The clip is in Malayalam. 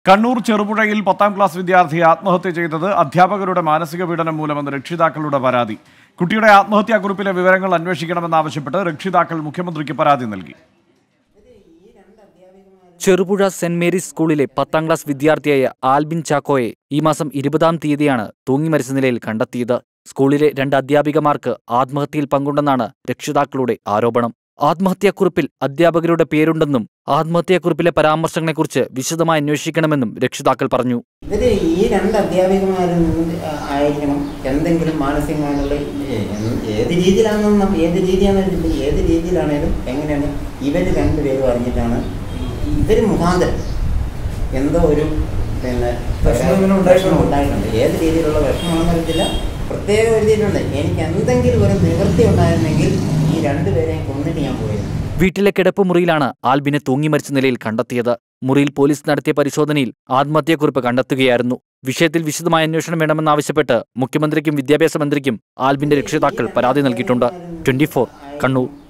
കണ്ണൂർ ചെറുപുഴയിൽ പത്താം ക്ലാസ് വിദ്യാർത്ഥി ആത്മഹത്യ ചെയ്തത് അധ്യാപകരുടെ മാനസിക പീഡനം മൂലമെന്ന് രക്ഷിതാക്കളുടെ പരാതി കുട്ടിയുടെ ആത്മഹത്യാക്കുറിപ്പിലെ വിവരങ്ങൾ അന്വേഷിക്കണമെന്നാവശ്യപ്പെട്ട് രക്ഷിതാക്കൾ മുഖ്യമന്ത്രിക്ക് പരാതി നൽകി ചെറുപുഴ സെന്റ് മേരീസ് സ്കൂളിലെ പത്താം ക്ലാസ് വിദ്യാർത്ഥിയായ ആൽബിൻ ചാക്കോയെ ഈ മാസം ഇരുപതാം തീയതിയാണ് തൂങ്ങി മരിച്ച നിലയിൽ കണ്ടെത്തിയത് സ്കൂളിലെ രണ്ട് അധ്യാപികമാർക്ക് ആത്മഹത്യയിൽ പങ്കുണ്ടെന്നാണ് രക്ഷിതാക്കളുടെ ആരോപണം ആത്മഹത്യാക്കുറിപ്പിൽ അധ്യാപകരുടെ പേരുണ്ടെന്നും ആത്മഹത്യാക്കുറിപ്പിലെ പരാമർശങ്ങളെക്കുറിച്ച് വിശദമായി അന്വേഷിക്കണമെന്നും രക്ഷിതാക്കൾ പറഞ്ഞു ഇവര് ഈ രണ്ട് അധ്യാപികമാരിൽ നിന്ന് ആയിരിക്കണം എന്തെങ്കിലും മാനസികമായിട്ടുള്ള ഏ- ഏത് രീതിയിലാണെന്ന് നം- ഏത് രീതിയാണെന്നില്ല ഏത് രീതിയിലാണേലും എങ്ങനെയാണ് ഇവർ രണ്ടുപേരും അറിഞ്ഞിട്ടാണ് ഇവർ മുഖാന്തരം എന്തോ ഒരു പിന്നെ വിഷമം ഉണ്ടായിട്ടുണ്ട് ഏത് രീതിയിലുള്ള വിഷമമാണെന്ന് അറിയത്തില്ല പ്രത്യേക ഒരു രീതിയിലുണ്ട് എനിക്ക് എന്തെങ്കിലും ഒരു നിവൃത്തി ഉണ്ടായിരുന്നെങ്കിൽ ഈ രണ്ടുപേരെയും കൊന്നിട്ട് ഞാൻ പോയിരുന്നു വീട്ടിലെ കിടപ്പുമുറിയിലാണ് ആൽബിനെ തൂങ്ങി മരിച്ച നിലയിൽ കണ്ടെത്തിയത് മുറിയിൽ പോലീസ് നടത്തിയ പരിശോധനയിൽ ആത്മഹത്യാക്കുറിപ്പ് കണ്ടെത്തുകയായിരുന്നു വിഷയത്തിൽ വിശദമായ അന്വേഷണം വേണമെന്നാവശ്യപ്പെട്ട് മുഖ്യമന്ത്രിക്കും വിദ്യാഭ്യാസ മന്ത്രിക്കും ആൽബിന്റെ രക്ഷിതാക്കൾ പരാതി നൽകിയിട്ടുണ്ട് ട്വന്റി കണ്ണൂർ